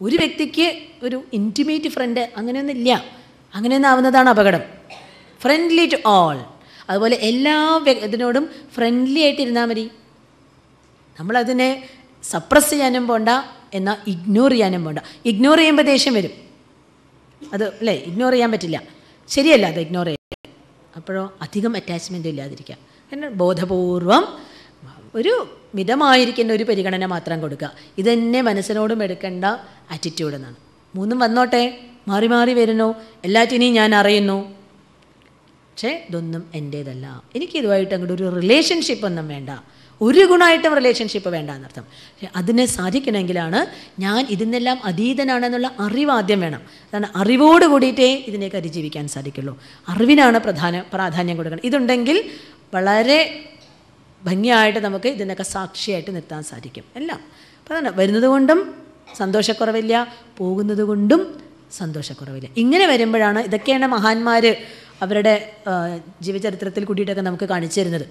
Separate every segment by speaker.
Speaker 1: ഒരു വ്യക്തിക്ക് ഒരു ഇൻറ്റിമേറ്റ് ഫ്രണ്ട് അങ്ങനെയൊന്നും ഇല്ല അങ്ങനെയൊന്നും ആവുന്നതാണ് അപകടം ഫ്രണ്ട്ലി ടു ഓൾ അതുപോലെ എല്ലാ വ്യ- ഇതിനോടും ഫ്രണ്ട്ലി ആയിട്ട് ഇരുന്നാൽ മതി നമ്മളതിനെ സപ്രസ് ചെയ്യാനും പോണ്ട എന്നാൽ ഇഗ്നോർ ചെയ്യാനും പോണ്ട ഇഗ്നോർ ചെയ്യുമ്പോൾ ദേഷ്യം വരും അത് അല്ലേ ഇഗ്നോർ ചെയ്യാൻ പറ്റില്ല ശരിയല്ല അത് ഇഗ്നോർ ചെയ്യാൻ അപ്പോഴോ അധികം അറ്റാച്ച്മെൻ്റ് ഇല്ലാതിരിക്കുക കാരണം ബോധപൂർവം ഒരു മിതമായിരിക്കുന്ന ഒരു പരിഗണന മാത്രം കൊടുക്കുക ഇതന്നെ മനസ്സിനോടും എടുക്കേണ്ട ആറ്റിറ്റ്യൂഡ് എന്നാണ് മൂന്നും വന്നോട്ടെ മാറി മാറി വരുന്നു എല്ലാറ്റിനെയും ഞാൻ അറിയുന്നു പക്ഷേ ഇതൊന്നും എൻ്റേതല്ല എനിക്ക് ഇതുമായിട്ട് അങ്ങോട്ട് ഒരു റിലേഷൻഷിപ്പ് ഒന്നും വേണ്ട ഒരു ഗുണമായിട്ടും റിലേഷൻഷിപ്പ് വേണ്ട എന്നർത്ഥം പക്ഷേ അതിനെ സാധിക്കണമെങ്കിലാണ് ഞാൻ ഇതിനെല്ലാം അതീതനാണെന്നുള്ള അറിവ് ആദ്യം വേണം അതാണ് അറിവോട് കൂടിയിട്ടേ ഇതിനെയൊക്കെ അതിജീവിക്കാൻ സാധിക്കുള്ളൂ അറിവിനാണ് പ്രധാന പ്രാധാന്യം കൊടുക്കണം ഇതുണ്ടെങ്കിൽ വളരെ ഭംഗിയായിട്ട് നമുക്ക് ഇതിനൊക്കെ സാക്ഷിയായിട്ട് നിർത്താൻ സാധിക്കും എല്ലാം അപ്പോൾ അതാണ് വരുന്നത് കൊണ്ടും സന്തോഷക്കുറവില്ല പോകുന്നത് കൊണ്ടും സന്തോഷക്കുറവില്ല ഇങ്ങനെ വരുമ്പോഴാണ് ഇതൊക്കെയാണ് മഹാന്മാർ അവരുടെ ആ, ജീവചരിത്രത്തിൽ കൂടിയിട്ടൊക്കെ നമുക്ക് കാണിച്ചു തരുന്നത്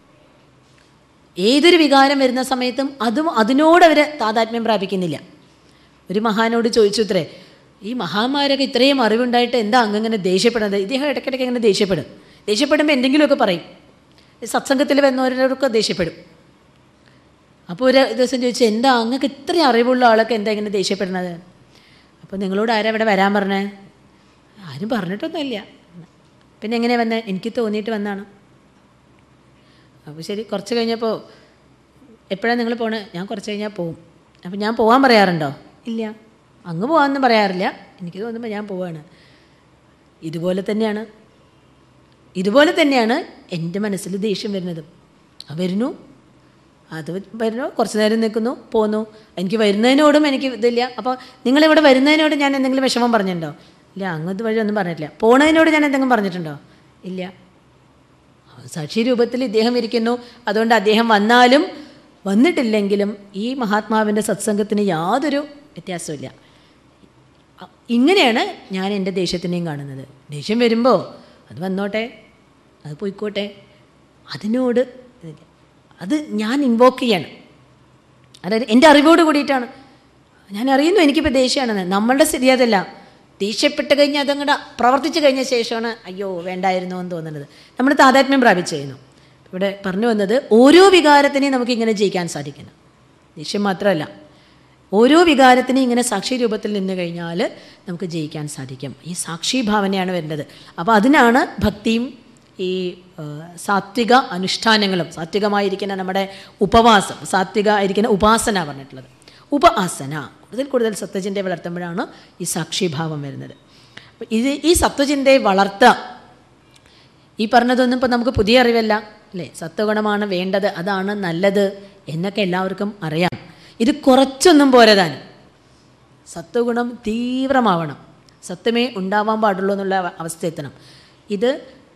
Speaker 1: ഏതൊരു വികാരം വരുന്ന സമയത്തും അതും അതിനോട് അവർ താതാത്മ്യം പ്രാപിക്കുന്നില്ല ഒരു മഹാനോട് ചോദിച്ചു ഇത്രേ ഈ മഹാന്മാരൊക്കെ ഇത്രയും അറിവുണ്ടായിട്ട് എന്താ അങ്ങനെ ദേഷ്യപ്പെടുന്നത് ഇദ്ദേഹം ഇടയ്ക്കിടയ്ക്ക് അങ്ങനെ ദേഷ്യപ്പെടും ദേഷ്യപ്പെടുമ്പോൾ എന്തെങ്കിലുമൊക്കെ പറയും സത്സംഗത്തിൽ വന്നവരോടൊക്കെ ദേഷ്യപ്പെടും അപ്പോൾ ഒരു ദിവസം ചോദിച്ചു എന്താ അങ്ങക്ക് ഇത്രയും അറിവുള്ള ആളൊക്കെ എന്താ ഇങ്ങനെ ദേഷ്യപ്പെടുന്നത് അപ്പോൾ നിങ്ങളോട് ആരാ ഇവിടെ വരാൻ പറഞ്ഞേ ആരും പറഞ്ഞിട്ടൊന്നുമില്ല പിന്നെ എങ്ങനെ വന്നേ എനിക്ക് തോന്നിയിട്ട് വന്നാണ് അപ്പോൾ ശരി കുറച്ച് കഴിഞ്ഞപ്പോൾ എപ്പോഴാണ് നിങ്ങൾ പോണേ ഞാൻ കുറച്ച് കഴിഞ്ഞാൽ പോവും അപ്പോൾ ഞാൻ പോകാൻ പറയാറുണ്ടോ ഇല്ല അങ്ങ് പോകാമെന്നും പറയാറില്ല എനിക്ക് തോന്നുമ്പോൾ ഞാൻ പോവാണ് ഇതുപോലെ തന്നെയാണ് ഇതുപോലെ തന്നെയാണ് എൻ്റെ മനസ്സിൽ ദേഷ്യം വരുന്നത് ആ വരുന്നു അത് വരുന്നു കുറച്ച് നേരം നിൽക്കുന്നു പോന്നു എനിക്ക് വരുന്നതിനോടും എനിക്ക് ഇതില്ല അപ്പോൾ നിങ്ങളിവിടെ വരുന്നതിനോട് ഞാൻ എന്തെങ്കിലും വിഷമം പറഞ്ഞിട്ടുണ്ടോ ഇല്ല അങ്ങനത്തെ വഴി ഒന്നും പറഞ്ഞിട്ടില്ല പോണതിനോട് ഞാൻ എന്തെങ്കിലും പറഞ്ഞിട്ടുണ്ടോ ഇല്ല സാക്ഷി രൂപത്തിൽ ഇദ്ദേഹം ഇരിക്കുന്നു അതുകൊണ്ട് അദ്ദേഹം വന്നാലും വന്നിട്ടില്ലെങ്കിലും ഈ മഹാത്മാവിൻ്റെ സത്സംഗത്തിന് യാതൊരു വ്യത്യാസമില്ല അ- ഇങ്ങനെയാണ് ഞാൻ എൻ്റെ ദേഷ്യത്തിനെയും കാണുന്നത് ദേഷ്യം വരുമ്പോൾ അത് വന്നോട്ടെ അത് പോയിക്കോട്ടെ അതിനോട് ഇതില്ല. അത് ഞാൻ ഇൻവോക്ക് ചെയ്യാണ് അതായത് എൻ്റെ അറിവോട് കൂടിയിട്ടാണ് ഞാൻ അറിയുന്നു എനിക്കിപ്പോൾ ദേഷ്യമാണെന്ന് നമ്മളുടെ സ്ഥിതി അതല്ല ദേഷ്യപ്പെട്ട് കഴിഞ്ഞാൽ അതങ്ങടെ പ്രവർത്തിച്ചു കഴിഞ്ഞ ശേഷമാണ് അയ്യോ വേണ്ടായിരുന്നു എന്ന് തോന്നുന്നത് നമ്മൾ താതാത്മ്യം പ്രാപിച്ചു ചെയ്യുന്നു ഇവിടെ പറഞ്ഞു വന്നത് ഓരോ വികാരത്തിനെയും നമുക്ക് ഇങ്ങനെ ജയിക്കാൻ സാധിക്കണം ദേഷ്യം മാത്രമല്ല ഓരോ വികാരത്തിനെയും ഇങ്ങനെ സാക്ഷി രൂപത്തിൽ നിന്ന് കഴിഞ്ഞാൽ നമുക്ക് ജയിക്കാൻ സാധിക്കും ഈ സാക്ഷി ഭാവനയാണ് വരേണ്ടത് അപ്പോൾ അതിനാണ് ഭക്തിയും ഈ ആ, സാത്വിക അനുഷ്ഠാനങ്ങളും സാത്വികമായിരിക്കുന്ന നമ്മുടെ ഉപവാസം സാത്വിക ആയിരിക്കുന്ന ഉപാസന പറഞ്ഞിട്ടുള്ളത് ഉപാസന കൂടുതൽ കൂടുതൽ സത്വചിന്തയെ വളർത്തുമ്പോഴാണ് ഈ സാക്ഷിഭാവം വരുന്നത് അപ്പോൾ ഇത് ഈ സത്വചിന്തയെ വളർത്തുക ഈ പറഞ്ഞതൊന്നും ഇപ്പോൾ നമുക്ക് പുതിയ അറിവല്ല അല്ലേ സത്വഗുണമാണ് വേണ്ടത് അതാണ് നല്ലത് എന്നൊക്കെ എല്ലാവർക്കും അറിയാം ഇത് കുറച്ചൊന്നും പോരതാനും സത്വഗുണം തീവ്രമാവണം സത്യമേ ഉണ്ടാവാൻ പാടുള്ളൂ എന്നുള്ള അവ- അവസ്ഥ എത്തണം ഇത്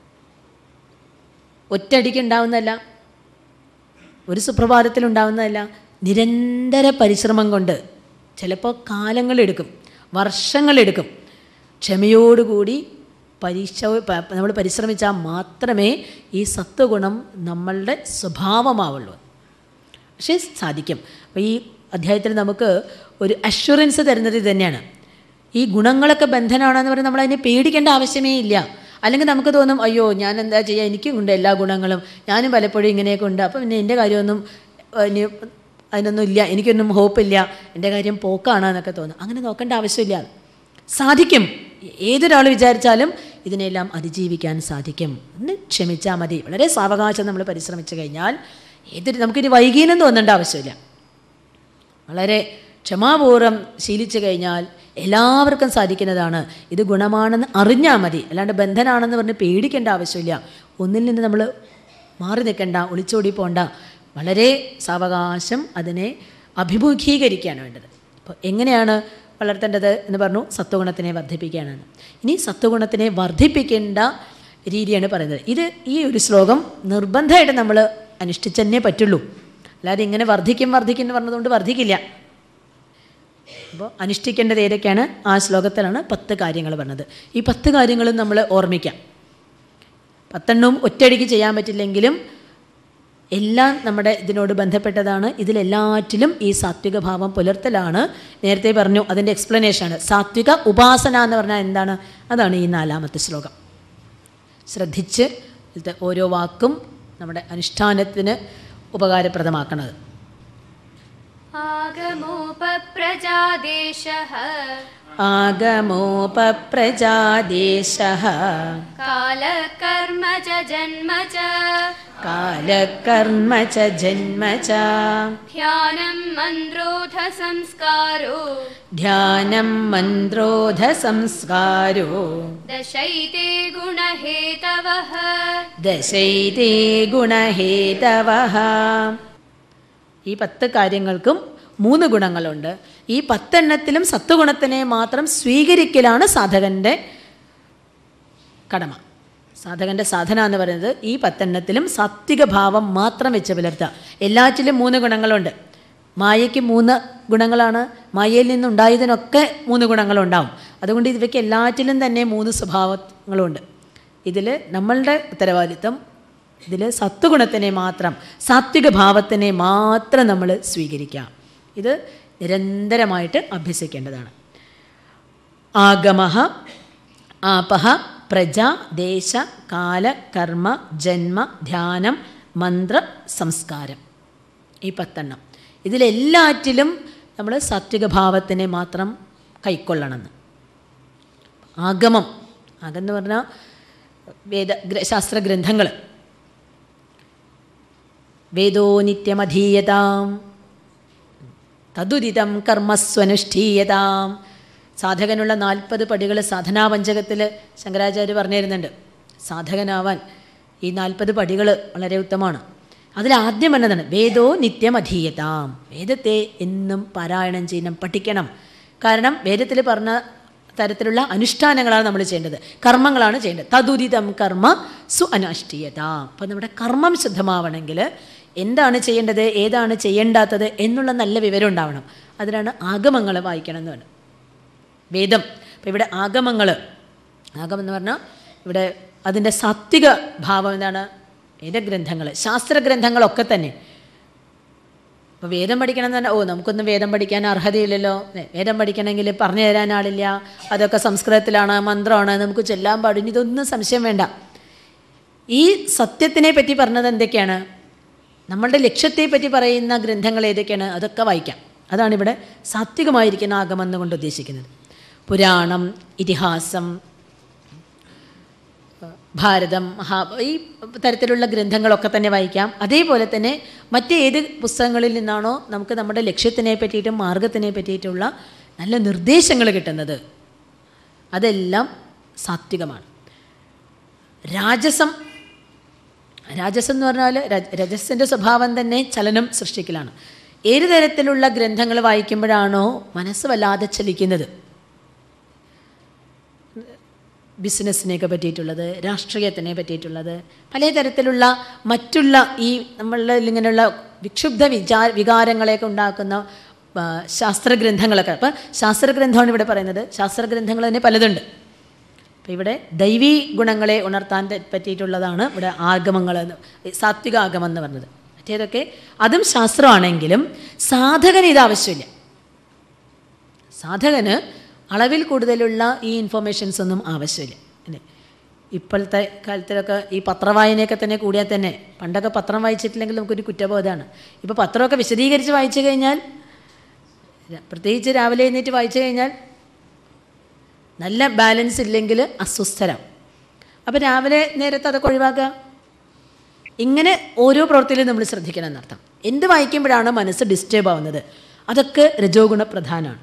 Speaker 1: ഒറ്റയടിക്ക് ഉണ്ടാവുന്നതല്ല ഒരു സുപ്രഭാതത്തിൽ ഉണ്ടാവുന്നതല്ല നിരന്തര പരിശ്രമം കൊണ്ട് ചിലപ്പോൾ കാലങ്ങളെടുക്കും വർഷങ്ങളെടുക്കും ക്ഷമയോടുകൂടി പരീക്ഷ നമ്മൾ പരിശ്രമിച്ചാൽ മാത്രമേ ഈ സത്വഗുണം നമ്മളുടെ സ്വഭാവമാവുള്ളൂ പക്ഷേ സാധിക്കും അപ്പോൾ ഈ അധ്യായത്തിൽ നമുക്ക് ഒരു അഷുറൻസ് തരുന്നത് ഇത് തന്നെയാണ് ഈ ഗുണങ്ങളൊക്കെ ബന്ധനാണെന്ന് പറഞ്ഞാൽ നമ്മൾ അതിനെ പേടിക്കേണ്ട ആവശ്യമേ ഇല്ല അല്ലെങ്കിൽ നമുക്ക് തോന്നും അയ്യോ ഞാൻ എന്താ ചെയ്യുക എനിക്കും ഉണ്ട് എല്ലാ ഗുണങ്ങളും ഞാനും പലപ്പോഴും ഇങ്ങനെയൊക്കെ ഉണ്ട് അപ്പം പിന്നെ എൻ്റെ കാര്യമൊന്നും ഏഹ്, ഇനി അതിനൊന്നും ഇല്ല എനിക്കൊന്നും ഹോപ്പില്ല എൻ്റെ കാര്യം പോക്കാണ് എന്നൊക്കെ തോന്നും അങ്ങനെ നോക്കേണ്ട ആവശ്യമില്ല സാധിക്കും ഏതൊരാൾ വിചാരിച്ചാലും ഇതിനെല്ലാം അതിജീവിക്കാൻ സാധിക്കും ഒന്ന് ക്ഷമിച്ചാൽ മതി വളരെ സാവകാശം നമ്മൾ പരിശ്രമിച്ചു കഴിഞ്ഞാൽ ഏതൊരു നമുക്കിനി വൈകീനം തോന്നേണ്ട ആവശ്യമില്ല വളരെ ക്ഷമാപൂർവ്വം ശീലിച്ചു കഴിഞ്ഞാൽ എല്ലാവർക്കും സാധിക്കുന്നതാണ് ഇത് ഗുണമാണെന്ന് അറിഞ്ഞാൽ മതി അല്ലാണ്ട് ബന്ധനാണെന്ന് പറഞ്ഞ് പേടിക്കേണ്ട ആവശ്യമില്ല ഒന്നിൽ നിന്ന് നമ്മൾ മാറി നിൽക്കേണ്ട ഒളിച്ചോടി പോണ്ട വളരെ സാവകാശം അതിനെ അഭിമുഖീകരിക്കുകയാണ് വേണ്ടത് അപ്പോൾ എങ്ങനെയാണ് വളർത്തേണ്ടത് എന്ന് പറഞ്ഞു സത്വഗുണത്തിനെ വർദ്ധിപ്പിക്കുകയാണ് ഇനി സത്വഗുണത്തിനെ വർദ്ധിപ്പിക്കേണ്ട രീതിയാണ് പറയുന്നത് ഇത് ഈ ഒരു ശ്ലോകം നിർബന്ധമായിട്ട് നമ്മൾ അനുഷ്ഠിച്ചെന്നേ പറ്റുള്ളൂ അല്ലാതെ ഇങ്ങനെ വർദ്ധിക്കും വർദ്ധിക്കും എന്ന് പറഞ്ഞതുകൊണ്ട് വർദ്ധിക്കില്ല അപ്പോൾ അനുഷ്ഠിക്കേണ്ടത് ഏതൊക്കെയാണ് ആ ശ്ലോകത്തിലാണ് പത്ത് കാര്യങ്ങൾ പറഞ്ഞത് ഈ പത്ത് കാര്യങ്ങളും നമ്മൾ ഓർമ്മിക്കാം പത്തെണ്ണവും ഒറ്റയടിക്ക് ചെയ്യാൻ പറ്റില്ലെങ്കിലും എല്ലാം നമ്മുടെ ഇതിനോട് ബന്ധപ്പെട്ടതാണ് ഇതിലെല്ലാറ്റിലും ഈ സാത്വിക ഭാവം പുലർത്തലാണ് നേരത്തെ പറഞ്ഞു അതിൻ്റെ എക്സ്പ്ലനേഷനാണ് സാത്വിക ഉപാസന എന്ന് പറഞ്ഞാൽ എന്താണ് അതാണ് ഈ നാലാമത്തെ ശ്ലോകം ശ്രദ്ധിച്ച് ഇത് ഓരോ വാക്കും നമ്മുടെ അനുഷ്ഠാനത്തിന് ഉപകാരപ്രദമാക്കണത്
Speaker 2: आगमोपप्रजादेशः
Speaker 1: ആഗമോപപ്രജാദേശः
Speaker 2: कालकर्म च जन्म च
Speaker 1: കാലകർമ്മ ച ജന്മ ച
Speaker 2: ध्यानं मन्द्रोऽथ संस्कारो
Speaker 1: ധ്യാനം മന്ത്രോധ സംസ്കാരോ
Speaker 2: दशैते गुणहेतवः
Speaker 1: ദശൈതേ ഗുണഹേതവ ഈ പത്ത് കാര്യങ്ങൾക്കും മൂന്ന് ഗുണങ്ങളുണ്ട് ഈ പത്തെണ്ണത്തിലും സത്വഗുണത്തിനെ മാത്രം സ്വീകരിക്കലാണ് സാധകൻ്റെ കടമ സാധകൻ്റെ സാധന എന്ന് പറയുന്നത് ഈ പത്തെണ്ണത്തിലും സാത്വിക ഭാവം മാത്രം വെച്ച് പുലർത്തുക എല്ലാറ്റിലും മൂന്ന് ഗുണങ്ങളുണ്ട് മായയ്ക്ക് മൂന്ന് ഗുണങ്ങളാണ് മായയിൽ നിന്നുണ്ടായതിനൊക്കെ മൂന്ന് ഗുണങ്ങളുണ്ടാവും അതുകൊണ്ട് ഇവയ്ക്ക് എല്ലാറ്റിലും തന്നെ മൂന്ന് സ്വഭാവങ്ങളുണ്ട് ഇതിൽ നമ്മളുടെ ഉത്തരവാദിത്തം ഇതിൽ സത്വഗുണത്തിനെ മാത്രം സാത്വിക ഭാവത്തിനെ മാത്രം നമ്മൾ സ്വീകരിക്കാം ഇത് നിരന്തരമായിട്ട് അഭ്യസിക്കേണ്ടതാണ് ആഗമ ആപഹ പ്രജ ദേശ കാല കർമ്മ ജന്മ ധ്യാനം മന്ത്ര സംസ്കാരം ഈ പത്തെണ്ണം ഇതിലെല്ലാറ്റിലും നമ്മൾ സാത്വിക ഭാവത്തിനെ മാത്രം കൈക്കൊള്ളണമെന്ന് ആഗമം ആഗം എന്ന് പറഞ്ഞാൽ വേദ ഗ്ര- ശാസ്ത്രഗ്രന്ഥങ്ങൾ വേദോ നിത്യമധീയതാം തതുരിതം കർമ്മസ്വനുഷ്ഠീയതാം സാധകനുള്ള നാൽപ്പത് പടികൾ സാധനാപഞ്ചകത്തിൽ ശങ്കരാചാര്യ പറഞ്ഞു തരുന്നുണ്ട് സാധകനാവാൻ ഈ നാൽപ്പത് പടികൾ വളരെ ഉത്തമമാണ് അതിലാദ്യം എന്നതാണ് വേദോ നിത്യം അധീയതാം വേദത്തെ എന്നും പാരായണം ചെയ്യണം പഠിക്കണം കാരണം വേദത്തിൽ പറഞ്ഞ തരത്തിലുള്ള അനുഷ്ഠാനങ്ങളാണ് നമ്മൾ ചെയ്യേണ്ടത് കർമ്മങ്ങളാണ് ചെയ്യേണ്ടത് തതുരിതം കർമ്മ സു അനാഷ്ഠീയത അപ്പം നമ്മുടെ കർമ്മം ശുദ്ധമാവണമെങ്കിൽ എന്താണ് ചെയ്യേണ്ടത് ഏതാണ് ചെയ്യേണ്ടാത്തത് എന്നുള്ള നല്ല വിവരം ഉണ്ടാവണം അതിനാണ് ആഗമങ്ങൾ വായിക്കണം എന്ന് പറയുന്നത് വേദം അപ്പം ഇവിടെ ആഗമങ്ങൾ ആഗമം എന്ന് പറഞ്ഞാൽ ഇവിടെ അതിൻ്റെ സാത്വിക ഭാവം എന്താണ് വേദഗ്രന്ഥങ്ങൾ ശാസ്ത്രഗ്രന്ഥങ്ങളൊക്കെ തന്നെ അപ്പോൾ വേദം പഠിക്കണം എന്ന് പറഞ്ഞാൽ ഓ നമുക്കൊന്നും വേദം പഠിക്കാൻ അർഹതയില്ലല്ലോ ഏ, വേദം പഠിക്കണമെങ്കിൽ പറഞ്ഞു തരാൻ ആളില്ല അതൊക്കെ സംസ്കൃതത്തിലാണ് മന്ത്രമാണ് നമുക്ക് ചൊല്ലാൻ പാടില്ല ഇതൊന്നും സംശയം വേണ്ട ഈ സത്യത്തിനെ പറ്റി പറഞ്ഞത് എന്തൊക്കെയാണ് നമ്മളുടെ ലക്ഷ്യത്തെ പറ്റി പറയുന്ന ഗ്രന്ഥങ്ങൾ ഏതൊക്കെയാണ് അതൊക്കെ വായിക്കാം അതാണ് ഇവിടെ സാത്വികമായിരിക്കുന്ന ആഗമെന്ന് കൊണ്ട് ഉദ്ദേശിക്കുന്നത് പുരാണം ഇതിഹാസം ഭാരതം മഹാ ഈ തരത്തിലുള്ള ഗ്രന്ഥങ്ങളൊക്കെ തന്നെ വായിക്കാം അതേപോലെ തന്നെ മറ്റേത് പുസ്തകങ്ങളിൽ നിന്നാണോ നമുക്ക് നമ്മുടെ ലക്ഷ്യത്തിനെ പറ്റിയിട്ടും മാർഗത്തിനെ പറ്റിയിട്ടുള്ള നല്ല നിർദ്ദേശങ്ങൾ കിട്ടുന്നത് അതെല്ലാം സാത്വികമാണ് രാജസം രാജസം എന്ന് പറഞ്ഞാൽ രജ- രജസ്സിൻ്റെ സ്വഭാവം തന്നെ ചലനം സൃഷ്ടിക്കലാണ് ഏത് തരത്തിലുള്ള ഗ്രന്ഥങ്ങൾ വായിക്കുമ്പോഴാണോ മനസ്സ് വല്ലാതെ ചലിക്കുന്നത് ബിസിനസ്സിനെയൊക്കെ പറ്റിയിട്ടുള്ളത് രാഷ്ട്രീയത്തിനെ പറ്റിയിട്ടുള്ളത് പലതരത്തിലുള്ള മറ്റുള്ള ഈ നമ്മളിൽ ഇങ്ങനെയുള്ള വിക്ഷുബ്ധ വിചാ വികാരങ്ങളെയൊക്കെ ഉണ്ടാക്കുന്ന ആ, ശാസ്ത്രഗ്രന്ഥങ്ങളൊക്കെ അപ്പം ശാസ്ത്രഗ്രന്ഥമാണ് ഇവിടെ പറയുന്നത് ശാസ്ത്രഗ്രന്ഥങ്ങൾ തന്നെ പലതുണ്ട് അപ്പം ഇവിടെ ദൈവീ ഗുണങ്ങളെ ഉണർത്താൻ ത- പറ്റിയിട്ടുള്ളതാണ് ഇവിടെ ആഗമങ്ങൾ എന്ന് സാത്വിക ആഗമം എന്ന് പറഞ്ഞത് മറ്റേതൊക്കെ അതും ശാസ്ത്രമാണെങ്കിലും സാധകന് ഇത് ആവശ്യമില്ല സാധകന് അളവിൽ കൂടുതലുള്ള ഈ ഇൻഫർമേഷൻസ് ഒന്നും ആവശ്യമില്ല അല്ലേ ഇപ്പോഴത്തെ കാലത്തിലൊക്കെ ഈ പത്രവായനയൊക്കെ തന്നെ കൂടിയാൽ തന്നെ പണ്ടൊക്കെ പത്രം വായിച്ചിട്ടില്ലെങ്കിൽ നമുക്കൊരു കുറ്റബോധമാണ് ഇപ്പോൾ പത്രമൊക്കെ വിശദീകരിച്ച് വായിച്ചു കഴിഞ്ഞാൽ ര- പ്രത്യേകിച്ച് രാവിലെ എഴുന്നേറ്റ് വായിച്ചു കഴിഞ്ഞാൽ നല്ല ബാലൻസ് ഇല്ലെങ്കിൽ അസ്വസ്ഥരാം അപ്പോൾ രാവിലെ നേരത്തെ അതൊക്കെ ഒഴിവാക്കുക ഇങ്ങനെ ഓരോ പ്രവൃത്തിയിലും നമ്മൾ ശ്രദ്ധിക്കണം എന്നർത്ഥം എന്ത് വായിക്കുമ്പോഴാണ് മനസ്സ് ഡിസ്റ്റേബ് ആവുന്നത് അതൊക്കെ രജോ ഗുണ പ്രധാനമാണ്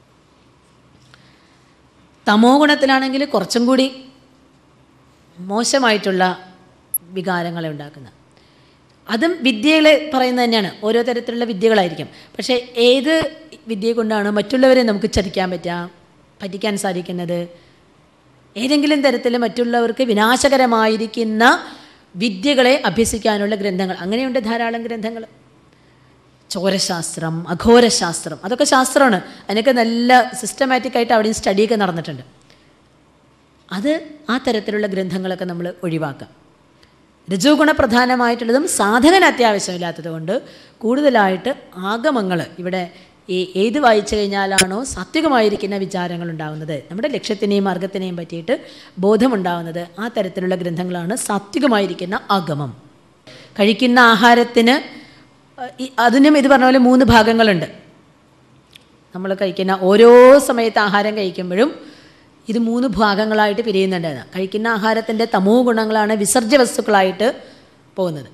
Speaker 1: തമോ ഗുണത്തിലാണെങ്കിൽ കുറച്ചും കൂടി മോശമായിട്ടുള്ള വികാരങ്ങളെ ഉണ്ടാക്കുന്നത് അതും വിദ്യകളെ പറയുന്നത് തന്നെയാണ് ഓരോ തരത്തിലുള്ള വിദ്യകളായിരിക്കും പക്ഷേ ഏത് വിദ്യ കൊണ്ടാണ് മറ്റുള്ളവരെ നമുക്ക് ചതിക്കാൻ പറ്റുക പറ്റിക്കാൻ സാധിക്കുന്നത് ഏതെങ്കിലും തരത്തിൽ മറ്റുള്ളവർക്ക് വിനാശകരമായിരിക്കുന്ന വിദ്യകളെ അഭ്യസിക്കാനുള്ള ഗ്രന്ഥങ്ങൾ അങ്ങനെയുണ്ട് ധാരാളം ഗ്രന്ഥങ്ങൾ ചോരശാസ്ത്രം അഘോരശാസ്ത്രം അതൊക്കെ ശാസ്ത്രമാണ് അതിനൊക്കെ നല്ല സിസ്റ്റമാറ്റിക് ആയിട്ട് അവിടെയും സ്റ്റഡിയൊക്കെ നടന്നിട്ടുണ്ട് അത് ആ തരത്തിലുള്ള ഗ്രന്ഥങ്ങളൊക്കെ നമ്മൾ ഒഴിവാക്കാം രജോ ഗുണപ്രധാനമായിട്ടുള്ളതും സാധകൻ അത്യാവശ്യമില്ലാത്തത് കൊണ്ട് കൂടുതലായിട്ട് ആഗമങ്ങൾ ഇവിടെ ഈ ഏത് വായിച്ചു കഴിഞ്ഞാലാണോ സാത്വികമായിരിക്കുന്ന വിചാരങ്ങൾ ഉണ്ടാകുന്നത് നമ്മുടെ ലക്ഷ്യത്തിനെയും മാർഗത്തിനെയും പറ്റിയിട്ട് ബോധമുണ്ടാകുന്നത് ആ തരത്തിലുള്ള ഗ്രന്ഥങ്ങളാണ് സാത്വികമായിരിക്കുന്ന ആഗമം കഴിക്കുന്ന ആഹാരത്തിന് അഹ്, ഈ- അതിനും ഇത് പറഞ്ഞ പോലെ മൂന്ന് ഭാഗങ്ങളുണ്ട് നമ്മൾ കഴിക്കുന്ന ഓരോ സമയത്ത് ആഹാരം കഴിക്കുമ്പോഴും ഇത് മൂന്ന് ഭാഗങ്ങളായിട്ട് പിരിയുന്നുണ്ട് എന്ന്. കഴിക്കുന്ന ആഹാരത്തിൻ്റെ തമോ ഗുണങ്ങളാണ് വിസർജ്യ വസ്തുക്കളായിട്ട് പോകുന്നത്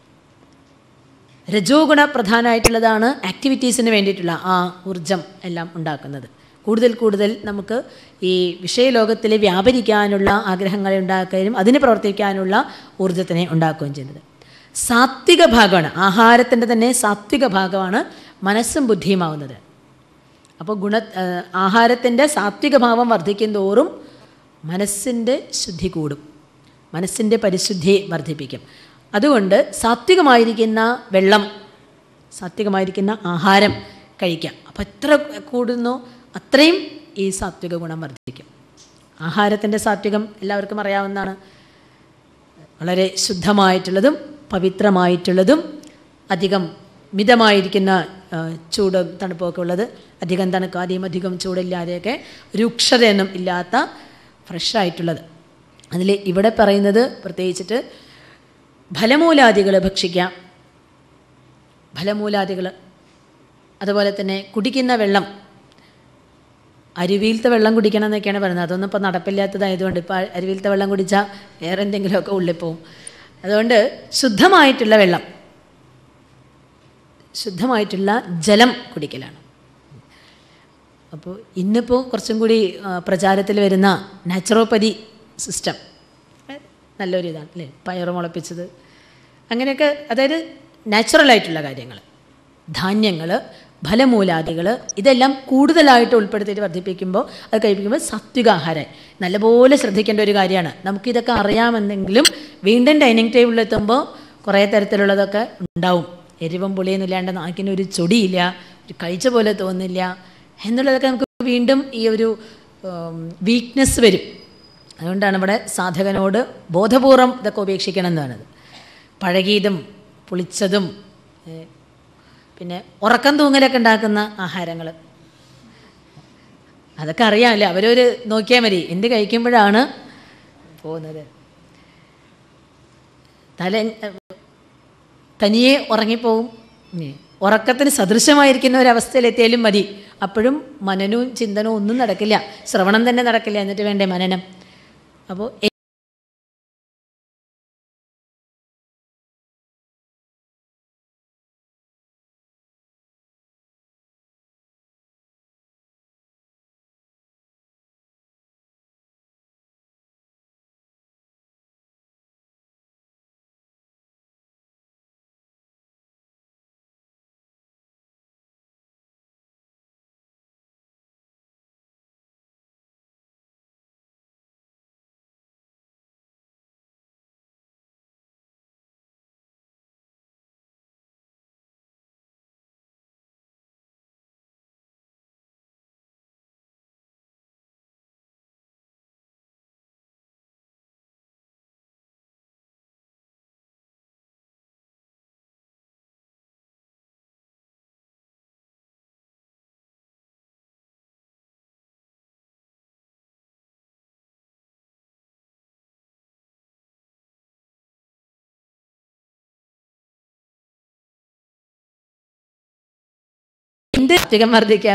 Speaker 1: രജോ ഗുണ പ്രധാനമായിട്ടുള്ളതാണ് ആക്ടിവിറ്റീസിന് വേണ്ടിയിട്ടുള്ള ആ ഊർജം എല്ലാം ഉണ്ടാക്കുന്നത് കൂടുതൽ കൂടുതൽ നമുക്ക് ഈ വിഷയലോകത്തിൽ വ്യാപരിക്കാനുള്ള ആഗ്രഹങ്ങളെ ഉണ്ടാക്കുകയും അതിന് പ്രവർത്തിക്കാനുള്ള ഊർജത്തിനെ ഉണ്ടാക്കുകയും ചെയ്യുന്നത് സാത്വിക ഭാഗമാണ് ആഹാരത്തിൻ്റെ തന്നെ സാത്വിക ഭാഗമാണ് മനസ്സും ബുദ്ധിയുമാവുന്നത് അപ്പോൾ ഗുണ ആഹാരത്തിൻ്റെ സാത്വിക ഭാവം വർദ്ധിക്കും തോറും മനസ്സിൻ്റെ ശുദ്ധി കൂടും മനസ്സിൻ്റെ പരിശുദ്ധി വർദ്ധിപ്പിക്കും അതുകൊണ്ട് സാത്വികമായിരിക്കുന്ന വെള്ളം സാത്വികമായിരിക്കുന്ന ആഹാരം കഴിക്കാം അപ്പോൾ എത്ര കൂടുന്നോ അത്രയും ഈ സാത്വിക ഗുണം വർദ്ധിക്കും ആഹാരത്തിൻ്റെ സാത്വികം എല്ലാവർക്കും അറിയാവുന്നതാണ് വളരെ ശുദ്ധമായിട്ടുള്ളതും പവിത്രമായിട്ടുള്ളതും അധികം മിതമായിരിക്കുന്ന ആ, ചൂടും തണുപ്പൊക്കെ ഉള്ളത് അധികം തണുക്കാതെയും അധികം ചൂടില്ലാതെയൊക്കെ രൂക്ഷതയൊന്നും ഇല്ലാത്ത ഫ്രഷായിട്ടുള്ളത് അതിൽ ഇവിടെ പറയുന്നത് പ്രത്യേകിച്ചിട്ട് ഫലമൂലാദികൾ ഭക്ഷിക്കാം ഫലമൂലാദികൾ അതുപോലെ തന്നെ കുടിക്കുന്ന വെള്ളം അരുവിയിലത്തെ വെള്ളം കുടിക്കണം എന്നൊക്കെയാണ് പറയുന്നത് അതൊന്നും ഇപ്പോൾ നടപ്പില്ലാത്തതായതുകൊണ്ട് ഇപ്പോൾ അരുവിയിലത്തെ വെള്ളം കുടിച്ചാൽ വേറെ എന്തെങ്കിലുമൊക്കെ ഉള്ളിൽ പോവും അതുകൊണ്ട് ശുദ്ധമായിട്ടുള്ള വെള്ളം ശുദ്ധമായിട്ടുള്ള ജലം കുടിക്കലാണ് അപ്പോൾ ഇന്നിപ്പോൾ കുറച്ചും കൂടി ആ, പ്രചാരത്തിൽ വരുന്ന നാച്ചുറോപ്പതി സിസ്റ്റം നല്ലൊരു ഇതാണ് അല്ലേ പയറ് മുളപ്പിച്ചത് അങ്ങനെയൊക്കെ അതായത് നാച്ചുറലായിട്ടുള്ള കാര്യങ്ങൾ ധാന്യങ്ങൾ ഫലമൂലാദികൾ ഇതെല്ലാം കൂടുതലായിട്ട് ഉൾപ്പെടുത്തിയിട്ട് വർദ്ധിപ്പിക്കുമ്പോൾ അത് കഴിപ്പിക്കുമ്പോൾ സാത്വികാഹാരം നല്ലപോലെ ശ്രദ്ധിക്കേണ്ട ഒരു കാര്യമാണ് നമുക്കിതൊക്കെ അറിയാമെന്നെങ്കിലും വീണ്ടും ഡൈനിങ് ടേബിളിലെത്തുമ്പോൾ കുറേ തരത്തിലുള്ളതൊക്കെ ഉണ്ടാവും എരിവും പുളിയൊന്നും ഇല്ലാണ്ട് നാക്കിനൊരു ചൊടിയില്ല ഒരു കഴിച്ച പോലെ തോന്നില്ല എന്നുള്ളതൊക്കെ നമുക്ക് വീണ്ടും ഈ ഒരു വീക്ക്നെസ് വരും അതുകൊണ്ടാണ് ഇവിടെ സാധകനോട് ബോധപൂർവം ഇതൊക്കെ ഉപേക്ഷിക്കണം എന്ന് പറയുന്നത് പഴകിയതും പുളിച്ചതും ഏ, പിന്നെ ഉറക്കം തൂങ്ങലൊക്കെ ഉണ്ടാക്കുന്ന ആഹാരങ്ങൾ അതൊക്കെ അറിയാമല്ലേ അവരൊരു നോക്കിയാൽ മതി എന്ത് കഴിക്കുമ്പോഴാണ് പോകുന്നത് തല തനിയെ ഉറങ്ങിപ്പോവും ഉം. ഉറക്കത്തിന് സദൃശമായിരിക്കുന്ന ഒരവസ്ഥയിലെത്തിയാലും മതി അപ്പോഴും മനനവും ചിന്തനവും ഒന്നും നടക്കില്ല ശ്രവണം തന്നെ നടക്കില്ല എന്നിട്ട് വേണ്ടേ മനനം അപ്പോൾ എന്ത് അധികം വർദ്ധിക്കാൻ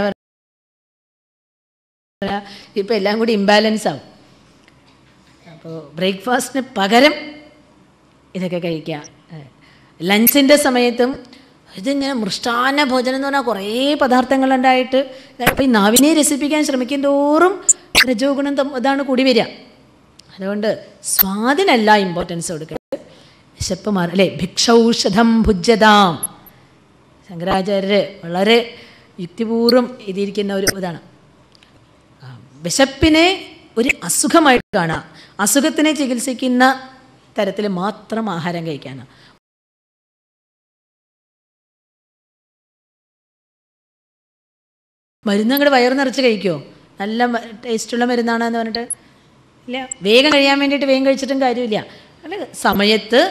Speaker 1: ഇപ്പം എല്ലാം കൂടി ഇംബാലൻസ് ആവും അപ്പോൾ ബ്രേക്ക്ഫാസ്റ്റിന് പകരം ഇതൊക്കെ കഴിക്കുക ലഞ്ചിൻ്റെ സമയത്തും ഇതിങ്ങനെ മൃഷ്ടാന്ന ഭോജനം എന്ന് പറഞ്ഞാൽ കുറേ പദാർത്ഥങ്ങളുണ്ടായിട്ട് അപ്പോൾ ഈ നാവിനെ രസിപ്പിക്കാൻ ശ്രമിക്കും തോറും രജോ ഗുണം തം- ഇതാണ് കൂടി വരിക അതുകൊണ്ട് സ്വാദിനല്ല ഇമ്പോർട്ടൻസ് കൊടുക്കുക വിശപ്പ് മാറി അല്ലേ ഭിക്ഷൌഷധം ഭുജ്യതാം ശങ്കരാചാര്യർ വളരെ യുക്തിപൂർവ്വം എഴുതിയിരിക്കുന്ന ഒരു ഇതാണ് ആ, വിശപ്പിനെ ഒരു അസുഖമായിട്ട് കാണുക അസുഖത്തിനെ ചികിത്സിക്കുന്ന തരത്തിൽ മാത്രം ആഹാരം കഴിക്കാനാണ് മരുന്ന് അങ്ങോട്ട് വയറ് നിറച്ച് കഴിക്കുമോ നല്ല മ- ടേസ്റ്റുള്ള മരുന്നാണെന്ന് പറഞ്ഞിട്ട് ഇല്ല വേഗം കഴിയാൻ വേണ്ടിയിട്ട് വേഗം കഴിച്ചിട്ടും കാര്യമില്ല അല്ല സമയത്ത്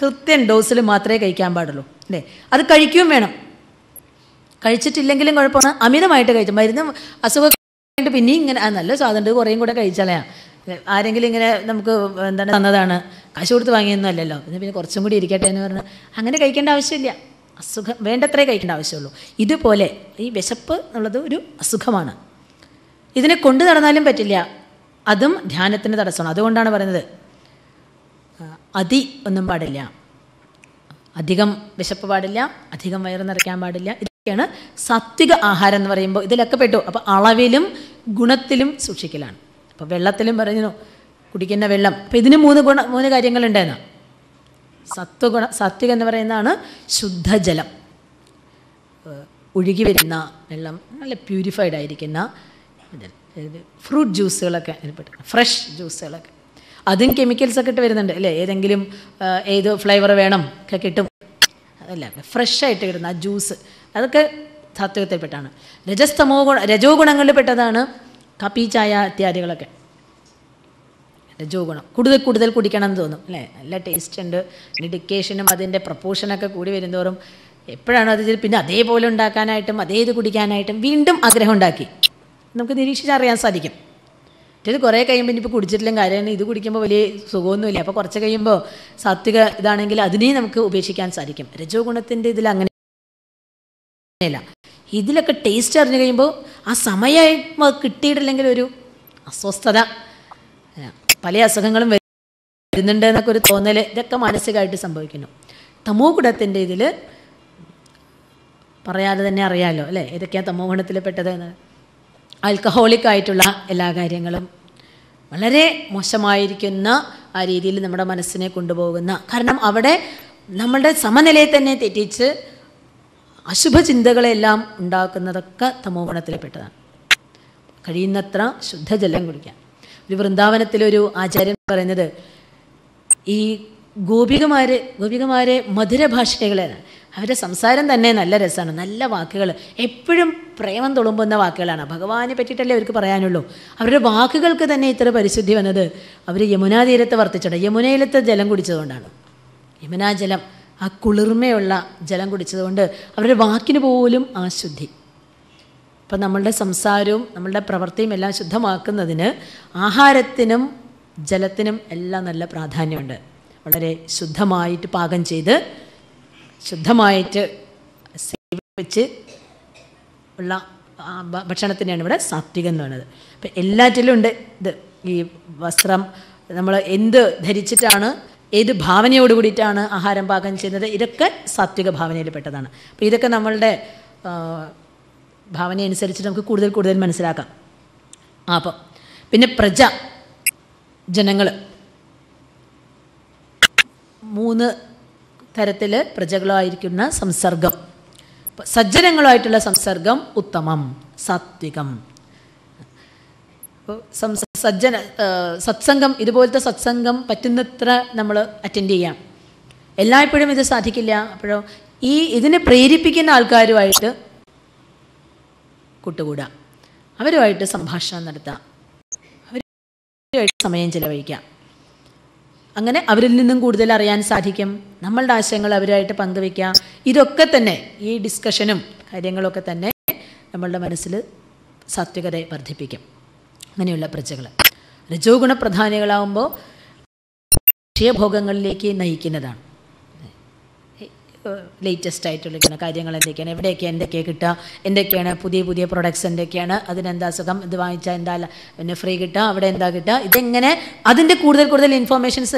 Speaker 1: കൃത്യം ഡോസിൽ മാത്രമേ കഴിക്കാൻ പാടുള്ളൂ അല്ലേ അത് കഴിക്കുകയും വേണം കഴിച്ചിട്ടില്ലെങ്കിലും കുഴപ്പമാണ് അമിതമായിട്ട് കഴിച്ചു മരുന്ന് അസുഖം കഴിഞ്ഞിട്ട് പിന്നെയും ഇങ്ങനെ ആ നല്ല സാധനം കുറേയും കൂടെ കഴിച്ചാലേ ആരെങ്കിലും ഇങ്ങനെ നമുക്ക് എന്താണ് തന്നതാണ് കാശ് കൊടുത്ത് വാങ്ങിയൊന്നും അല്ലല്ലോ പിന്നെ പിന്നെ കുറച്ചും കൂടി ഇരിക്കട്ടെ എന്ന് പറഞ്ഞ് അങ്ങനെ കഴിക്കേണ്ട ആവശ്യമില്ല അസുഖം വേണ്ടത്രേ കഴിക്കേണ്ട ആവശ്യമുള്ളൂ ഇതുപോലെ ഈ വിശപ്പ് എന്നുള്ളത് ഒരു അസുഖമാണ് ഇതിനെ കൊണ്ടു നടന്നാലും പറ്റില്ല അതും ധ്യാനത്തിന് തടസ്സമാണ് അതുകൊണ്ടാണ് പറയുന്നത് ആ, അതി ഒന്നും പാടില്ല അധികം വിശപ്പ് പാടില്ല അധികം വയറ് നിറയ്ക്കാൻ പാടില്ല ഇതൊക്കെയാണ് സാത്വിക ആഹാരം എന്ന് പറയുമ്പോൾ ഇതിലൊക്കെ പെട്ടു അപ്പോൾ അളവിലും ഗുണത്തിലും സൂക്ഷിക്കലാണ് അപ്പോൾ വെള്ളത്തിലും പറഞ്ഞു കുടിക്കുന്ന വെള്ളം അപ്പോൾ ഇതിന് മൂന്ന് ഗുണ മൂന്ന് കാര്യങ്ങളുണ്ടെന്ന് സത്വഗുണ സാത്വിക എന്ന് പറയുന്നതാണ് ശുദ്ധജലം ഏഹ് ഒഴുകി വരുന്ന വെള്ളം നല്ല പ്യൂരിഫൈഡ് ആയിരിക്കുന്ന ഫ്രൂട്ട് ജ്യൂസുകളൊക്കെ അതിൽപ്പെട്ട് ഫ്രഷ് ജ്യൂസുകളൊക്കെ അതും കെമിക്കൽസ് ഒക്കെ ഇട്ട് വരുന്നുണ്ട് അല്ലേ ഏതെങ്കിലും ആ, ഏത് ഫ്ലേവർ വേണം ഒക്കെ കിട്ടും അതല്ല ഫ്രഷ് ആയിട്ട് കിട്ടുന്ന ആ ജ്യൂസ് അതൊക്കെ സാത്വികത്തിൽപ്പെട്ടാണ് രജസ്തമോ ഗുണ രജോ ഗുണങ്ങളിൽ പെട്ടതാണ് കാപ്പി ചായ ഇത്യാദികളൊക്കെ രജോ ഗുണം കൂടുതൽ കൂടുതൽ കുടിക്കണം എന്ന് തോന്നും അല്ലേ നല്ല ടേസ്റ്റ് ഉണ്ട് ഡെഡിക്കേഷനും അതിൻ്റെ പ്രപ്പോർഷനൊക്കെ കൂടി വരുന്നതോറും എപ്പോഴാണ് അത് ചെയ്ത് പിന്നെ അതേപോലെ ഉണ്ടാക്കാനായിട്ടും അതേ ഇത് കുടിക്കാനായിട്ടും വീണ്ടും ആഗ്രഹം ഉണ്ടാക്കി നമുക്ക് നിരീക്ഷിച്ചറിയാൻ സാധിക്കും ഇത് കുറേ കഴിയുമ്പോൾ ഇനിയിപ്പോൾ കുടിച്ചിട്ടില്ലെങ്കിൽ കാര്യം ഇത് കുടിക്കുമ്പോൾ വലിയ സുഖമൊന്നുമില്ല അപ്പോൾ കുറച്ച് കഴിയുമ്പോൾ സാത്വിക ഇതാണെങ്കിൽ അതിനെയും നമുക്ക് ഉപേക്ഷിക്കാൻ സാധിക്കും രജോ ഗുണത്തിൻ്റെ ഇതിൽ അങ്ങനെ ഇല്ല ഇതിലൊക്കെ ടേസ്റ്റ് അറിഞ്ഞു കഴിയുമ്പോൾ ആ സമയമായി കിട്ടിയിട്ടില്ലെങ്കിൽ ഒരു അസ്വസ്ഥത ആ, പല അസുഖങ്ങളും വരു- വരുന്നുണ്ട് എന്നൊക്കെ ഒരു തോന്നൽ ഇതൊക്കെ മാനസികമായിട്ട് സംഭവിക്കുന്നു തമോ ഗുണത്തിൻ്റെ ഇതിൽ പറയാതെ തന്നെ അറിയാമല്ലോ അല്ലേ ഏതൊക്കെയാണ് തമോ ഗുണത്തിൽ പെട്ടത് എന്ന് ആൽക്കഹോളിക് ആയിട്ടുള്ള എല്ലാ കാര്യങ്ങളും വളരെ മോശമായിരിക്കുന്ന ആ രീതിയിൽ നമ്മുടെ മനസ്സിനെ കൊണ്ടുപോകുന്ന കാരണം അവിടെ നമ്മളുടെ സമനിലയെ തന്നെ തെറ്റിച്ച് അശുഭചിന്തകളെല്ലാം ഉണ്ടാക്കുന്നതൊക്കെ തമോ ഗുണത്തിൽപ്പെട്ടതാണ് കഴിയുന്നത്ര ശുദ്ധജലം കുടിക്കാം ഒരു വൃന്ദാവനത്തിലൊരു ആചാര്യൻ പറയുന്നത് ഈ ഗോപികമാര് ഗോപികമാരെ മധുരഭാഷകളാണ് അവരുടെ സംസാരം തന്നെ നല്ല രസമാണ് നല്ല വാക്കുകൾ എപ്പോഴും പ്രേമം തുളുമ്പുന്ന വാക്കുകളാണ് ഭഗവാനെ പറ്റിയിട്ടല്ലേ അവർക്ക് പറയാനുള്ളൂ അവരുടെ വാക്കുകൾക്ക് തന്നെ ഇത്ര പരിശുദ്ധി വന്നത് അവർ യമുനാ തീരത്ത് വർത്തിച്ചിട്ട് യമുനയിലത്തെ ജലം കുടിച്ചതുകൊണ്ടാണ് യമുനാ ജലം ആ കുളിർമയുള്ള ജലം കുടിച്ചതുകൊണ്ട് അവരുടെ വാക്കിന് പോലും ആ ശുദ്ധി അപ്പം നമ്മളുടെ സംസാരവും നമ്മളുടെ പ്രവൃത്തിയും എല്ലാം ശുദ്ധമാക്കുന്നതിന് ആഹാരത്തിനും ജലത്തിനും എല്ലാം നല്ല പ്രാധാന്യമുണ്ട് വളരെ ശുദ്ധമായിട്ട് പാകം ചെയ്ത് ശുദ്ധമായിട്ട് സേവിച്ച് ഉള്ള ആ ഭ- ഭക്ഷണത്തിനെയാണ് ഇവിടെ സാത്വികം എന്ന് പറയുന്നത് അപ്പം എല്ലാറ്റിലും ഉണ്ട് ഇത് ഈ വസ്ത്രം നമ്മൾ എന്ത് ധരിച്ചിട്ടാണ് ഏത് ഭാവനയോട് കൂടിയിട്ടാണ് ആഹാരം പാകം ചെയ്യുന്നത് ഇതൊക്കെ സാത്വിക ഭാവനയിൽ പെട്ടതാണ് അപ്പോൾ ഇതൊക്കെ നമ്മളുടെ ആ, ഭാവന അനുസരിച്ച് നമുക്ക് കൂടുതൽ കൂടുതൽ മനസ്സിലാക്കാം ആ അപ്പം പിന്നെ പ്രജ ജനങ്ങൾ മൂന്ന് തരത്തിൽ പ്രജകളായിരിക്കുന്ന സംസർഗം ഇപ്പം സജ്ജനങ്ങളുമായിട്ടുള്ള സംസർഗം ഉത്തമം സാത്വികം അപ്പോൾ സംസ സജ്ജന ആ, സത്സംഗം ഇതുപോലത്തെ സത്സംഗം പറ്റുന്നത്ര നമ്മൾ അറ്റൻഡ് ചെയ്യാം എല്ലായ്പ്പോഴും ഇത് സാധിക്കില്ല അപ്പോഴോ ഈ ഇതിനെ പ്രേരിപ്പിക്കുന്ന ആൾക്കാരുമായിട്ട് കൂട്ടുകൂടാം അവരുമായിട്ട് സംഭാഷണം നടത്താം അവരുമായിട്ട് സമയം ചിലവഴിക്കാം അങ്ങനെ അവരിൽ നിന്നും കൂടുതൽ അറിയാൻ സാധിക്കും നമ്മളുടെ ആശയങ്ങൾ അവരുമായിട്ട് പങ്കുവയ്ക്കാം ഇതൊക്കെ തന്നെ ഈ ഡിസ്കഷനും കാര്യങ്ങളൊക്കെ തന്നെ നമ്മളുടെ മനസ്സിൽ സാത്വികതയെ വർദ്ധിപ്പിക്കും അങ്ങനെയുള്ള പ്രജകൾ രജോ ഗുണപ്രധാനികളാവുമ്പോൾ വിഷയഭോഗങ്ങളിലേക്ക് നയിക്കുന്നതാണ് ലേറ്റസ്റ്റ് ആയിട്ടുള്ള കാര്യങ്ങൾ എന്തൊക്കെയാണ് എവിടെയൊക്കെ എന്തൊക്കെയാണ് കിട്ടുക എന്തൊക്കെയാണ് പുതിയ പുതിയ പ്രൊഡക്ട്സ് എന്തൊക്കെയാണ് അതിനെന്താ സുഖം ഇത് വാങ്ങിച്ചാൽ എന്താ ല- പിന്നെ ഫ്രീ കിട്ടുക അവിടെ എന്താ കിട്ടുക ഇതെങ്ങനെ അതിൻ്റെ കൂടുതൽ കൂടുതൽ ഇൻഫോർമേഷൻസ്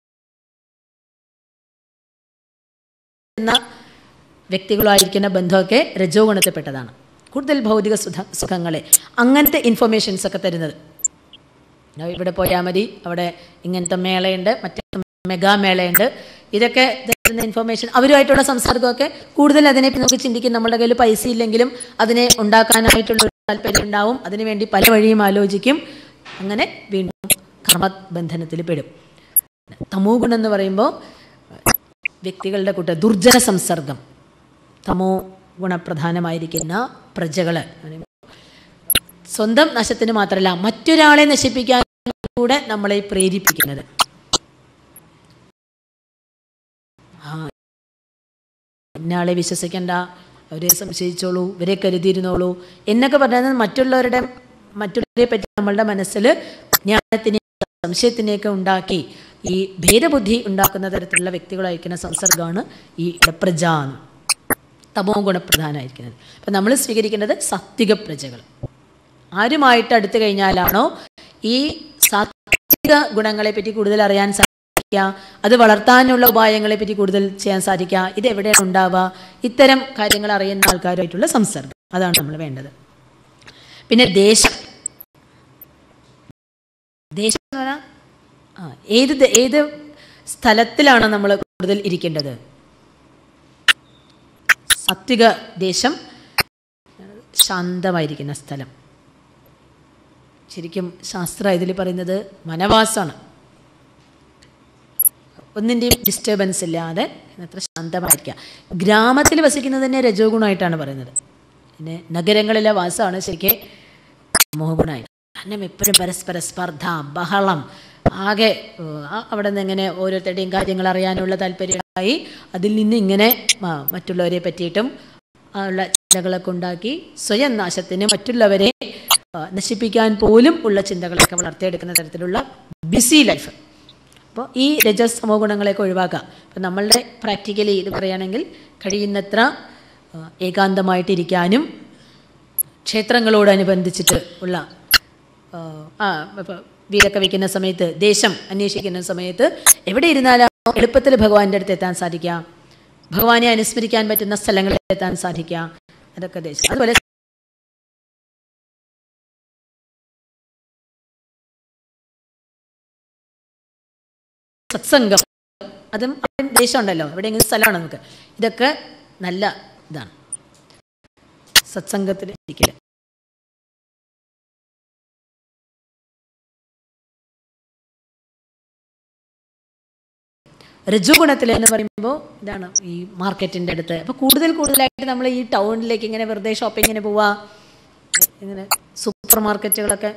Speaker 1: തരുന്ന വ്യക്തികളുമായിരിക്കുന്ന ബന്ധമൊക്കെ രജോ ഗുണത്തിൽപ്പെട്ടതാണ് കൂടുതൽ ഭൗതിക സുഖ സുഖങ്ങളെ അങ്ങനത്തെ ഇൻഫർമേഷൻസ് ഒക്കെ തരുന്നത് ഞാൻ ഇവിടെ പോയാൽ മതി അവിടെ ഇങ്ങനത്തെ മേളയുണ്ട് മറ്റേ മെഗാ മേളയുണ്ട് ഇതൊക്കെ തരുന്ന ഇൻഫർമേഷൻ അവരുമായിട്ടുള്ള സംസർഗമൊക്കെ കൂടുതൽ അതിനെ നമുക്ക് ചിന്തിക്കും നമ്മുടെ കയ്യിൽ പൈസ ഇല്ലെങ്കിലും അതിനെ ഉണ്ടാക്കാനായിട്ടുള്ള ഒരു താല്പര്യം ഉണ്ടാവും അതിനുവേണ്ടി പല വഴിയും ആലോചിക്കും അങ്ങനെ വീണ്ടും കർമ്മബന്ധനത്തിൽ പെടും തമോ ഗുണം എന്ന് പറയുമ്പോൾ വ്യക്തികളുടെ കൂട്ട ദുർജന സംസർഗം തമോ ഗുണപ്രധാനമായിരിക്കുന്ന പ്രജകൾ സ്വന്തം നശത്തിന് മാത്രമല്ല മറ്റൊരാളെ നശിപ്പിക്കാൻ കൂടെ നമ്മളെ പ്രേരിപ്പിക്കുന്നത് ഇന്നയാളെ വിശ്വസിക്കേണ്ട അവരെ സംശയിച്ചോളൂ ഇവരെ കരുതിയിരുന്നോളൂ എന്നൊക്കെ പറഞ്ഞാൽ മറ്റുള്ളവരുടെ മറ്റുള്ളവരെ പറ്റി നമ്മളുടെ മനസ്സിൽ ജ്ഞാനത്തിനെ സംശയത്തിനെയൊക്കെ ഉണ്ടാക്കി ഈ ഭേദബുദ്ധി ഉണ്ടാക്കുന്ന തരത്തിലുള്ള വ്യക്തികളായിരിക്കുന്ന സംസർഗമാണ് ഈ ഇടപ്രജ എന്ന്. തമോ ഗുണപ്രധാനമായിരിക്കുന്നത് അപ്പം നമ്മൾ സ്വീകരിക്കേണ്ടത് സാത്വിക പ്രജകൾ ആരുമായിട്ട് അടുത്ത് കഴിഞ്ഞാലാണോ ഈ സാത്വിക ഗുണങ്ങളെ പറ്റി കൂടുതൽ അറിയാൻ സാധിക്കുക അത് വളർത്താനുള്ള ഉപായങ്ങളെ പറ്റി കൂടുതൽ ചെയ്യാൻ സാധിക്കുക ഇത് എവിടെയാണ് ഉണ്ടാവുക ഇത്തരം കാര്യങ്ങൾ അറിയുന്ന ആൾക്കാരുമായിട്ടുള്ള സംസർഗം അതാണ് നമ്മൾ വേണ്ടത് പിന്നെ ദേശം ദേശം എന്ന് പറഞ്ഞാൽ ആ ഏത് ദ- ഏത് സ്ഥലത്തിലാണ് നമ്മൾ കൂടുതൽ ഇരിക്കേണ്ടത് സാത്വിക ദേശം ശാന്തമായിരിക്കുന്ന സ്ഥലം ശരിക്കും ശാസ്ത്ര ഇതിൽ പറയുന്നത് വനവാസമാണ് ഒന്നിൻ്റെയും ഡിസ്റ്റർബൻസ് ഇല്ലാതെ അത്ര ശാന്തമായിരിക്കുക ഗ്രാമത്തിൽ വസിക്കുന്നത് തന്നെ രജോ ഗുണമായിട്ടാണ് പറയുന്നത് പിന്നെ നഗരങ്ങളിലെ വാസമാണ് ശരിക്കും മോഹഗുണമായി കാരണം എപ്പോഴും പരസ്പര സ്പർദ്ധ ബഹളം ആകെ ഏഹ്, ആ- അവിടെ നിന്ന് ഇങ്ങനെ ഓരോരുത്തരുടെയും കാര്യങ്ങൾ അറിയാനുള്ള താല്പര്യമായി അതിൽ നിന്ന് ഇങ്ങനെ ആ, മറ്റുള്ളവരെ പറ്റിയിട്ടും ആ ഉള്ള ചിന്തകളൊക്കെ ഉണ്ടാക്കി സ്വയം നാശത്തിന് മറ്റുള്ളവരെ ആ, നശിപ്പിക്കാൻ പോലും ഉള്ള ചിന്തകളൊക്കെ വളർത്തിയെടുക്കുന്ന തരത്തിലുള്ള ബിസി ലൈഫ് അപ്പോൾ ഈ രജസ് സമോ ഗുണങ്ങളെയൊക്കെ ഒഴിവാക്കുക അപ്പോൾ നമ്മളുടെ പ്രാക്ടിക്കലി ഇത് പറയുകയാണെങ്കിൽ കഴിയുന്നത്ര ആ, ഏകാന്തമായിട്ടിരിക്കാനും ക്ഷേത്രങ്ങളോടനുബന്ധിച്ചിട്ട് ഉള്ള ആ, ആ ഇപ്പോൾ വീടൊക്കെ വയ്ക്കുന്ന സമയത്ത് ദേശം അന്വേഷിക്കുന്ന സമയത്ത് എവിടെ ഇരുന്നാലും എളുപ്പത്തിൽ ഭഗവാന്റെ അടുത്ത് എത്താൻ സാധിക്കുക ഭഗവാനെ അനുസ്മരിക്കാൻ പറ്റുന്ന സ്ഥലങ്ങളിൽ എത്താൻ സാധിക്കുക അതൊക്കെ ദേശം അതുപോലെ സത്സംഗം അതും അവിടെ ദേശമുണ്ടല്ലോ എവിടെയെങ്കിലും സ്ഥലമാണ് നമുക്ക് ഇതൊക്കെ നല്ല ഇതാണ് സത്സംഗത്തിൽ ഇരിക്കല് രജുഗുണത്തിൽ എന്ന് പറയുമ്പോൾ ഇതാണ് ഈ മാർക്കറ്റിൻ്റെ അടുത്ത് അപ്പോൾ കൂടുതൽ കൂടുതലായിട്ട് നമ്മൾ ഈ ടൗണിലേക്ക് ഇങ്ങനെ വെറുതെ ഷോപ്പിങ്ങിന് പോവാ ഇങ്ങനെ സൂപ്പർ മാർക്കറ്റുകളൊക്കെ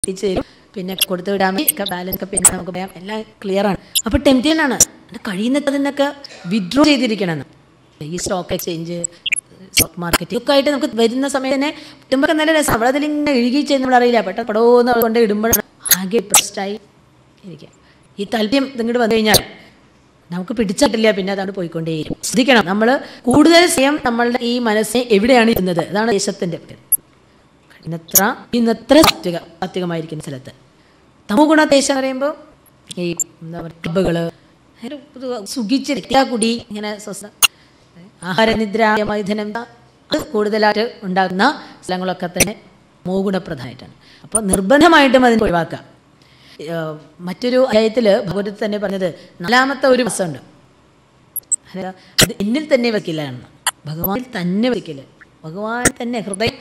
Speaker 1: എത്തിച്ചു തരും പിന്നെ കൊടുത്തു വിടാൻ ഒക്കെ ബാലൻസ് ഒക്കെ പിന്നെ നമുക്ക് പറയാം എല്ലാം ക്ലിയർ ആണ് അപ്പോൾ ടെംപ്റ്റേഷൻ ആണ് കഴിയുന്നത് അതിനൊക്കെ വിഡ്രോ ചെയ്തിരിക്കണം എന്ന്. ഈ സ്റ്റോക്ക് എക്സ്ചേഞ്ച് സ്റ്റോക്ക് മാർക്കറ്റ് ഒക്കെ ആയിട്ട് നമുക്ക് വരുന്ന സമയത്ത് തന്നെ ഇടുമ്പോൾ നല്ല രസം അവിടെ അതിലിങ്ങനെ എഴുകി ചെയ്യുന്ന നമ്മൾ അറിയില്ല പെട്ടെന്ന് പടോന്ന് കൊണ്ട് ഇടുമ്പോഴാണ് ആകെ പ്രസ്റ്റായി ഇരിക്കുക ഈ താല്പര്യം ഇങ്ങോട്ട് വന്നു കഴിഞ്ഞാൽ നമുക്ക് പിടിച്ചിട്ടില്ല പിന്നെ അതാണ് പോയിക്കൊണ്ടേയിരിക്കും ശ്രദ്ധിക്കണം നമ്മൾ കൂടുതൽ സമയം നമ്മളുടെ ഈ മനസ്സിനെ എവിടെയാണ് ഇരുന്നത് അതാണ് ദേശത്തിൻ്റെ ഇന്നത്ര ഇന്നത്ര സാത്വിക സാത്വികമായിരിക്കുന്ന സ്ഥലത്ത് തമോ ഗുണദേശം എന്ന് പറയുമ്പോൾ ഈ എന്താ പറയുക ക്ലബുകൾ സുഖിച്ചിരിക്കുക കുടി ഇങ്ങനെ സ്വസ്ഥ ആഹാരനിദ്ര മൈഥുനം അത് കൂടുതലായിട്ട് ഉണ്ടാകുന്ന സ്ഥലങ്ങളൊക്കെ തന്നെ മോഗുണപ്രദമായിട്ടാണ് അപ്പോൾ നിർബന്ധമായിട്ടും അതിനെ ഒഴിവാക്കുക ഏഹ് മറ്റൊരു അധ്യായത്തിൽ ഭഗവത് തന്നെ പറഞ്ഞത് നാലാമത്തെ ഒരു മാസമുണ്ട് അല്ല, അത് എന്നിൽ തന്നെ വെക്കില്ല എന്ന് ഭഗവാനിൽ തന്നെ വെക്കില്ല ഭഗവാൻ തന്നെ ഹൃദയം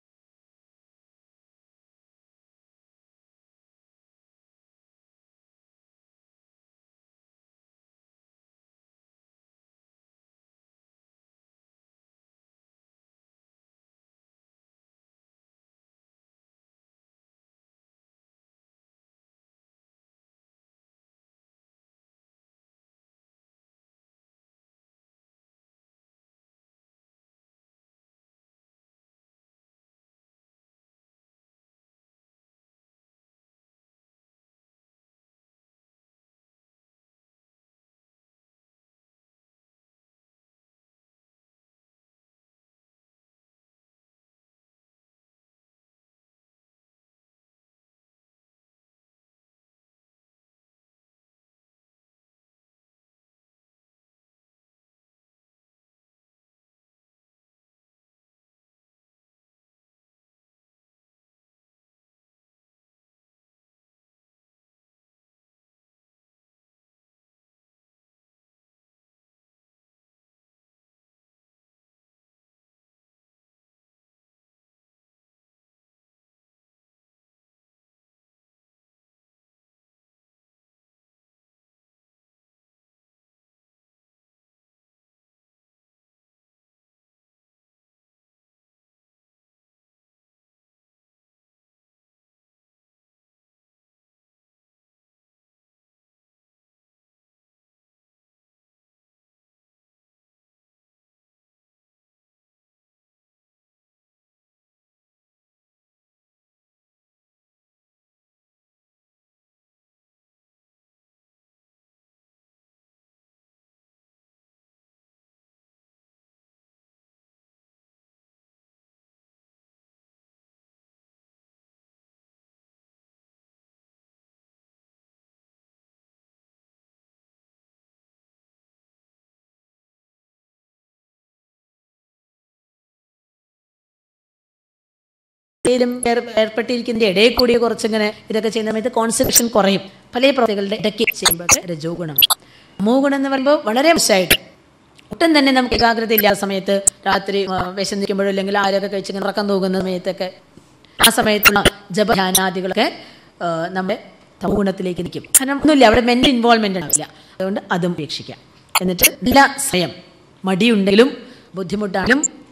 Speaker 1: യിലും ഏർപ്പെട്ടിരിക്കുന്നതിൻ്റെ ഇടയിൽ കൂടി കുറച്ചിങ്ങനെ ഇതൊക്കെ ചെയ്യുന്ന സമയത്ത് കോൺസെൻട്രേഷൻ കുറയും പല പ്രവൃത്തികളുടെ ഇടയ്ക്ക് ചെയ്യുമ്പോൾ രജോ ഗുണം തമോ ഗുണം എന്ന് പറയുമ്പോൾ വളരെ മോശമായിട്ട് ഒട്ടും തന്നെ നമുക്ക് ഏകാഗ്രത ഇല്ലാത്ത സമയത്ത് രാത്രി ആ, വിശന്നിരിക്കുമ്പോഴോ അല്ലെങ്കിൽ ആരൊക്കെ കഴിച്ചിങ്ങനെ ഉറക്കം തൂകുന്ന സമയത്തൊക്കെ ആ സമയത്തുള്ള ജപധ്യാനാദികളൊക്കെ ആ, നമ്മുടെ തമോ ഗുണത്തിലേക്ക് നിൽക്കും കാരണം ഒന്നുമില്ല അവിടെ മെൻ്റൽ ഇൻവോൾവ്മെൻ്റ് ഉണ്ടാവില്ല അതുകൊണ്ട് അതും ഉപേക്ഷിക്കാം എന്നിട്ട് എല്ലാ സ്വയം മടിയുണ്ടെങ്കിലും ബുദ്ധിമുട്ടാണെങ്കിലും